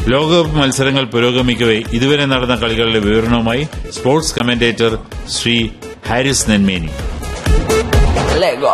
ലോകകപ്പ് മത്സരങ്ങൾ പുരോഗമിക്കവെ ഇതുവരെ നടന്ന കളികളുടെ വിവരണവുമായി sports commentator Shri Haris Nenmeni Lego.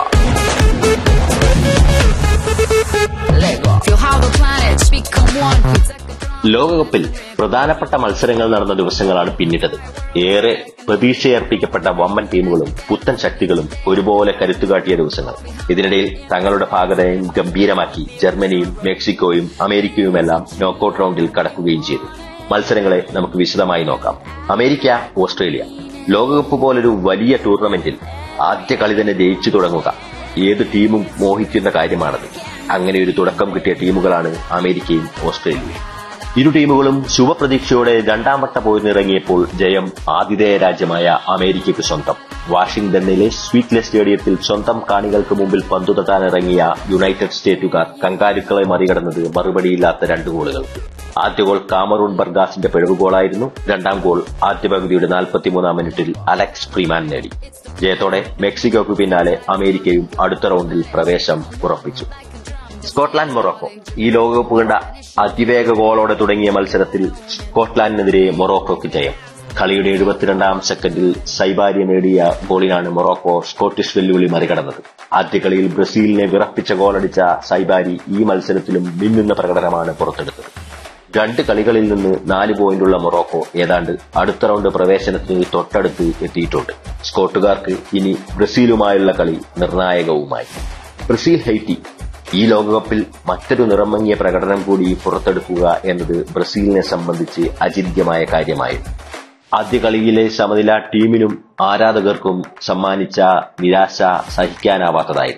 Lego. Feel how the planets become one. Protect the ലോകകപ്പിൽ പ്രധാനപ്പെട്ട മത്സരങ്ങൾ നടന്ന ദിവസങ്ങളാണ് പിന്നിട്ടത് ഏറെ പ്രതീക്ഷയർപ്പിക്കപ്പെട്ട വമ്പൻ ടീമുകളും പുത്തൻ ശക്തികളും ഒരുപോലെ കരുത്തുകാട്ടിയ ദിവസങ്ങൾ ഇതിനിടയിൽ തങ്ങളുടെ ഭാഗതയും ഗംഭീരമാക്കി ജർമ്മനിയും മെക്സിക്കോയും അമേരിക്കയുമെല്ലാം നോക്കൌട്ട് റൗണ്ടിൽ കടക്കുകയും ചെയ്തു മത്സരങ്ങളെ നമുക്ക് വിശദമായി നോക്കാം അമേരിക്ക ഓസ്ട്രേലിയ ലോകകപ്പ് പോലൊരു വലിയ ടൂർണമെന്റിൽ ആദ്യ കളി തന്നെ ജയിച്ചു തുടങ്ങുക ഏത് ടീമും മോഹിക്കുന്ന കാര്യമാണത് അങ്ങനെ ഒരു തുടക്കം കിട്ടിയ ടീമുകളാണ് അമേരിക്കയും ഓസ്ട്രേലിയയും ഇരു ടീമുകളും ശുഭപ്രതീക്ഷയോടെ രണ്ടാം വട്ട പോയിന്നിറങ്ങിയപ്പോൾ ജയം ആതിഥേയ രാജ്യമായ അമേരിക്കയ്ക്ക് സ്വന്തം വാഷിംഗ്ടണിലെ സ്വീറ്റ്ലെ സ്റ്റേഡിയത്തിൽ സ്വന്തം കാണികൾക്ക് മുമ്പിൽ പന്തു തട്ടാനിറങ്ങിയ യുണൈറ്റഡ് സ്റ്റേറ്റുകാർ കങ്കാരുക്കളെ മറികടന്നത് മറുപടിയില്ലാത്ത രണ്ട് ഗോളുകൾക്ക് ആദ്യ ഗോൾ കാമറൂൺ ബർഗാസിന്റെ പിഴവ് ഗോളായിരുന്നു രണ്ടാം ഗോൾ ആദ്യ പകുതിയുടെ നാൽപ്പത്തിമൂന്നാം മിനിറ്റിൽ അലക്സ് ഫ്രീമാൻ നേടി ജയത്തോടെ മെക്സിക്കോയ്ക്ക് പിന്നാലെ അമേരിക്കയും അടുത്ത റൗണ്ടിൽ പ്രവേശം ഉറപ്പിച്ചു സ്കോട്ട്ലാൻഡ് മൊറോക്കോ ഈ ലോകകപ്പ് കണ്ട അതിവേഗ ഗോളോടെ തുടങ്ങിയ മത്സരത്തിൽ സ്കോട്ട്ലാൻഡിനെതിരെ മൊറോക്കോയ്ക്ക് ജയം കളിയുടെ എഴുപത്തിരണ്ടാം സെക്കൻഡിൽ സൈബാരിയ നേടിയ ഗോളിനാണ് മൊറോക്കോ സ്കോട്ടിഷ് വെല്ലുവിളി മറികടന്നത് ആദ്യ കളിയിൽ ബ്രസീലിനെ വിറപ്പിച്ച ഗോളടിച്ച സൈബാരി ഈ മത്സരത്തിലും മിന്നുന്ന പ്രകടനമാണ് പുറത്തെടുത്തത് രണ്ട് കളികളിൽ നിന്ന് നാല് പോയിന്റുള്ള മൊറോക്കോ ഏതാണ്ട് അടുത്ത റൗണ്ട് പ്രവേശനത്തിന് തൊട്ടടുത്ത് എത്തിയിട്ടുണ്ട് സ്കോട്ടുകാർക്ക് ഇനി ബ്രസീലുമായുള്ള കളി നിർണായകവുമായി ബ്രസീൽ ഹൈറ്റി ഈ ലോകകപ്പിൽ മറ്റൊരു നിറമങ്ങിയ പ്രകടനം കൂടി പുറത്തെടുക്കുക എന്നത് ബ്രസീലിനെ സംബന്ധിച്ച് അചിന്ത്യമായ കാര്യമായിരുന്നു ആദ്യ കളിയിലെ സമനില ടീമിനും ആരാധകർക്കും സമ്മാനിച്ച നിരാശ സഹിക്കാനാവാത്തതായിരുന്നു